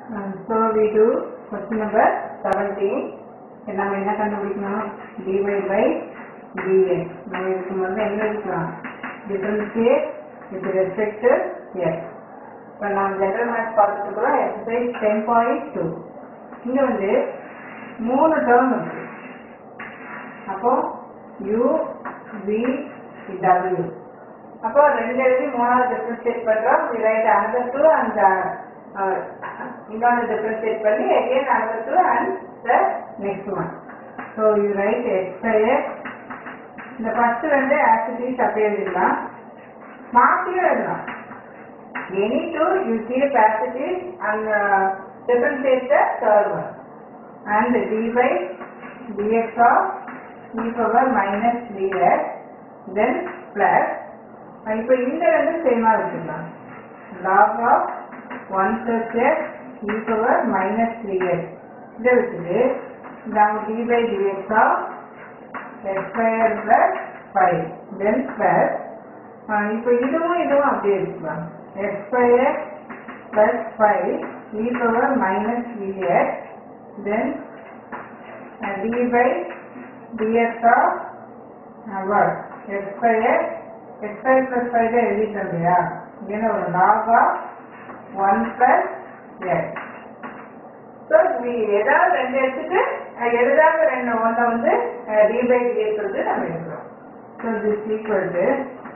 So we do question number 17. இப்ப நம்ம என்ன கண்டுபிடிக்கணும் dy by dx நம்ம இதுக்கு முதல்ல என்ன எடுக்கலாம் differentiate with respect to x இப்போ நாம் ஜெனரல் மேத்ஸ் பார்த்துட்டு இருக்கிறோம் எக்ஸசைஸ் டென் பாயிண்ட் டூ இங்கே வந்து மூணு டேர்ம் இருக்கு அப்போ u v w அப்போ ரெண்டு எழுதி மூணாவது டிஃபரன்ஷியேட் பண்றோம் we write another two and uh, இன்னொன்று டிஃபரன்ஷியேட் பண்ணி again another two and the next one so you write x x இந்த ஃபர்ஸ்ட் ரெண்டு ஆக்டிவிட்டிஸ் அப்படியே எழுதலாம் மாற்றியும் எழுதலாம் any two you keep activities and differentiate the third one and dy dx of e power minus 3x then plus இப்போ இந்த ரெண்டு சேமா வச்சுக்கலாம் log of 1 plus x e power minus 3x இதை வச்சுட்டு நாம d by dx of x square plus 5 then plus ஆஹ் இப்போ இதுவும் இதுவும் அப்படியே இருக்கலாம் x square plus 5 e power minus 3x then uh, d by dx of uh, what x square x square plus 5 தான் எழுதிட்டோம் இல்லையா இங்கே ஒரு log of 1 plus x so we ஏதாவது ரெண்டு எடுத்துட்டு அஹ், எழுதாத ரெண்டு ஒன்றை வந்து uh, d by dx வந்து நம்ம எடுக்கிறோம் so this equal to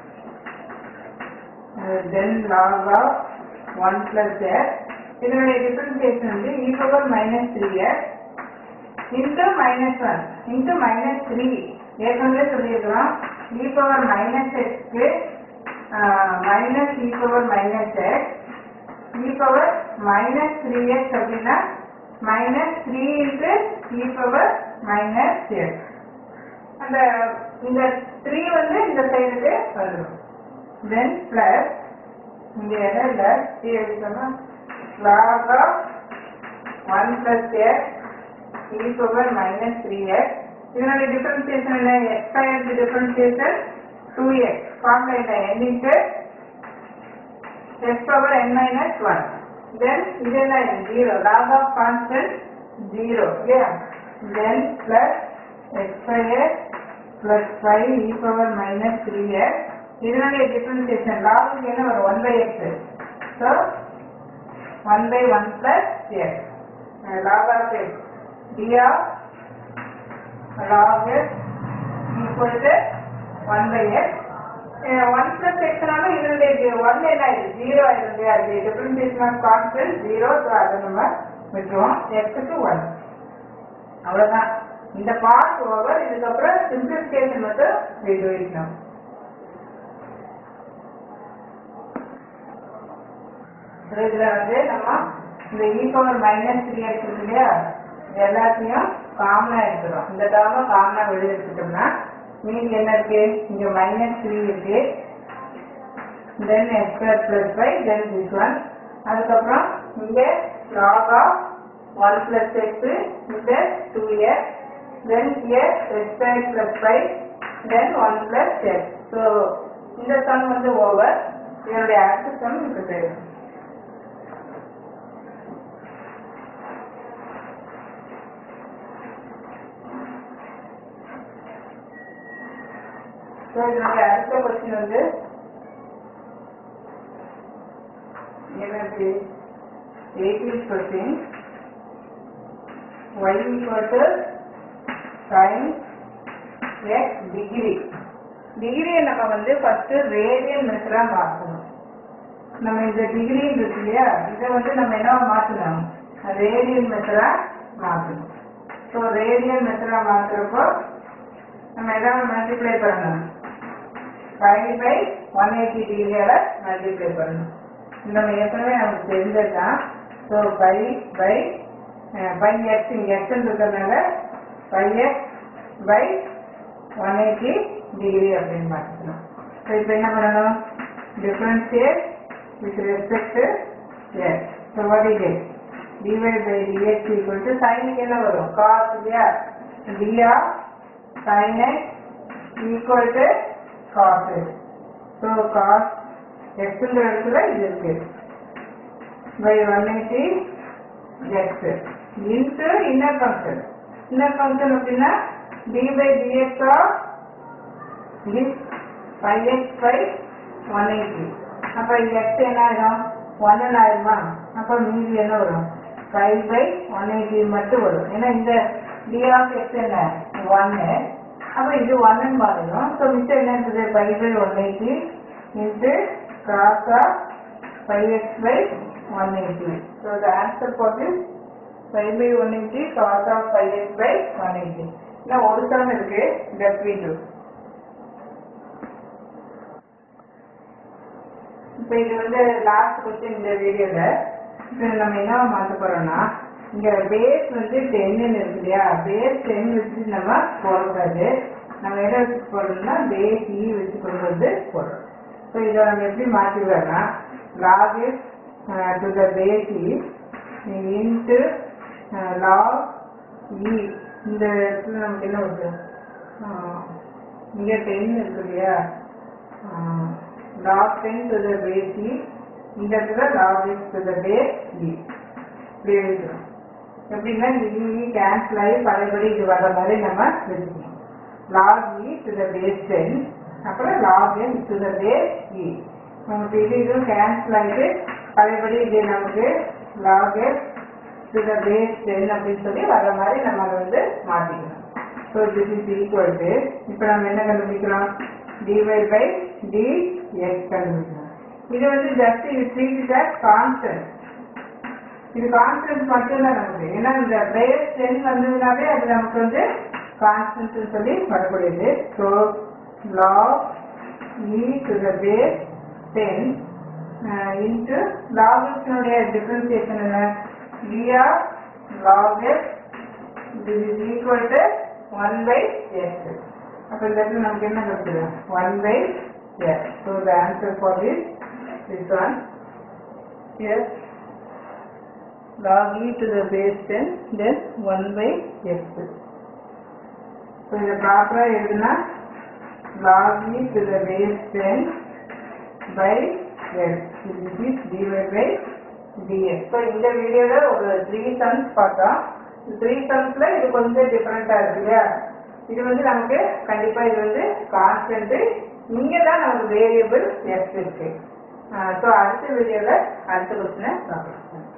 uh, then log of 1 plus x இதனுடைய டிஃபரன்சியேஷன் வந்து e power minus 3x into minus 1 into minus 3 ஏற்கனவே சொல்லியிருக்கிறோம் e power minus x க்கு minus e power minus x e power minus 3x அப்படின்னா minus 3 into e power minus x அந்த இந்த 3 வந்து இந்த சைடுக்கு வரும் then plus இங்க இடையில t எழுதிக்கோமா log of 1 plus x e power minus 3x இதனுடைய டிஃபரன்சியேஷன் என்ன x square differentiation 2x formula என்ன n into x power n minus 1 then இது என்ன 0 log of constant 0 yeah then plus x square plus 5 e power minus 3x இதனுடைய differentiation log இங்க என்ன வரும் 1 by x so 1 by 1 plus x uh, log of x d of log x equal to 1 by x uh, 1 plus x நாம இதனுடைய 1 என்ன ஆயிடுது 0 ஆயிடுது இல்லையா அது டிஃபரன்சியேஷன் ஆஃப் கான்ஸ்டன்ட் 0 ஸோ அதை நம்ம விட்டுருவோம் x க்கு 1 அவ்வளவுதான் இந்த பார்ட் ஓவர் இதுக்கப்புறம் சிம்பிளிஃபிகேஷன் மட்டும் we do it now So, இதுல வந்து நம்ம இந்த e பவர் மைனஸ் த்ரீ இருக்கு இல்லையா இது எல்லாத்தையும் காமனா எடுத்துறோம் இந்த டேர்ம காமனா வெளியே எடுத்துட்டோம்னா மீதி என்ன இருக்கு இங்க மைனஸ் த்ரீ இருக்கு then x square plus five then this one அதுக்கப்புறம் இங்க log of one plus x இந்த two x then here x square plus five then one plus x so இந்த சம் வந்து ஓவர் இதனுடைய அடுத்த சம் இப்போ தேவை ஸோ இதனுடைய அடுத்த கொஸ்டின் வந்து எனக்கு eighteen question y equal to sine x degree டிகிரியை நம்ம வந்து ஃபர்ஸ்ட் ரேடியன் மெத்தடா மாற்றணும் நம்ம இந்த டிகிரி இருக்கு இல்லையா இதை வந்து நம்ம என்ன மாற்றணும் ரேடியன் மெத்தடா மாற்றணும் ஸோ ரேடியன் மெத்தடா மாற்றுறப்போ நம்ம எதாவது மல்டிப்ளை பண்ணணும் ஃபைவ் பை ஒன் எயிட்டி டிகிரியால மல்டிப்ளை பண்ணணும் இது நம்ம ஏற்கனவே நமக்கு தெரிஞ்சது தான் so five by five x இங்கே எக்ஸ் இருக்கிறதுனால five x by one eighty degree அப்படின்னு மாற்றிக்கணும் ஸோ இப்போ என்ன பண்ணணும் differentiate with respect to x so what it is dy by dx equal to sin என்ன வரும் cos இல்லையா d of sin x equal to cos x so cos x ங்கிற இடத்துல இது இருக்கு by 180 x into inner function inner function அப்படின்னா d by dx of this five x by one eighty அப்போ x என்ன ஆயிடும் ஒன்னு ஆயிடுமா அப்போ மீதி என்ன வரும் ஃபைவ் பை ஒன் எயிட்டி மட்டும் வரும் ஏன்னா இந்த டி ஆஃப் எக்ஸ் என்ன ஒன்னு அப்போ இது ஒன்னு மாறிடும் ஸோ மிச்சம் என்ன இருக்குது five by one eighty into cos of five x by one eighty so the answer for this five by one eighty cos of five x by one eighty இன்னும் ஒரு சம் இருக்கு தட் வி டூ இப்போ இது வந்து last question இந்த வீடியோல இப்போ நம்ம என்ன மாற்ற போறோம்னா இங்க பேஸ் வந்து டென்னு இருக்கு இல்லையா பேஸ் டென் வச்சு நம்ம போடக்கூடாது நம்ம எதை வச்சு போடணும்னா பேஸ் இ வச்சு கொண்டு வந்து போடுறோம் ஸோ இதை நம்ம எப்படி மாற்றிடுவோம்னா log is to the base e into log e இந்த இடத்துல நமக்கு என்ன வருது ஆஹ், இங்க டென் இருக்கு இல்லையா log 10 to the base e இந்த இடத்துல log x to the base e இப்படி எழுதுறோம் எப்படின்னா இந்த e கேன்சல் ஆகி பழையபடி இது வர மாதிரி நம்ம எழுதிக்கணும் log e to the base 10 அப்புறம் log n to the base e நமக்கு இது இதுவும் கேன்சல் ஆகிட்டு பழையபடி இது நமக்கு log x to the base 10 அப்படின்னு சொல்லி வர மாதிரி நம்ம அதை வந்து மாற்றிக்கணும் so this is equal to இப்போ நம்ம என்ன கண்டுபிடிக்கிறோம் dy by dx கண்டுபிடிக்கிறோம் இது வந்து ஜஸ்ட் இது ட்ரீட் இட் as கான்ஸ்டன்ட் இது கான்ஸ்டன்ட் மட்டும் தான் நமக்கு ஏன்னா இந்த பேஸ் டென் வந்ததுனாலே அது நமக்கு வந்து கான்ஸ்டன்ட் சொல்லி வரக்கூடியது so log e to the base ten into லாகினுடைய டிஃபரன்சியேஷன் என்ன we are log x this is equal to 1 by x. அப்ப இந்த இடத்துல நமக்கு என்ன கிடைச்சது 1 by x. So the answer for this this one yes log e to the base 10 then 1 by x. So இதை ப்ராப்பரா எழுதுனா log e to the base 10 by x. This is dy by dx. So இந்த வீடியோல ஒரு three sums பார்த்தோம் three சம்ஸ்ல இது கொஞ்சம் டிஃபரெண்டா இருக்கு இல்லையா இது வந்து நமக்கு கண்டிப்பா இது வந்து கான்ஸ்டன்ட் இங்க தான் நமக்கு வேரியபிள் எக்ஸ் இருக்கு ஸோ அடுத்த வீடியோல அடுத்த கொஸ்டினை பார்க்கலாம்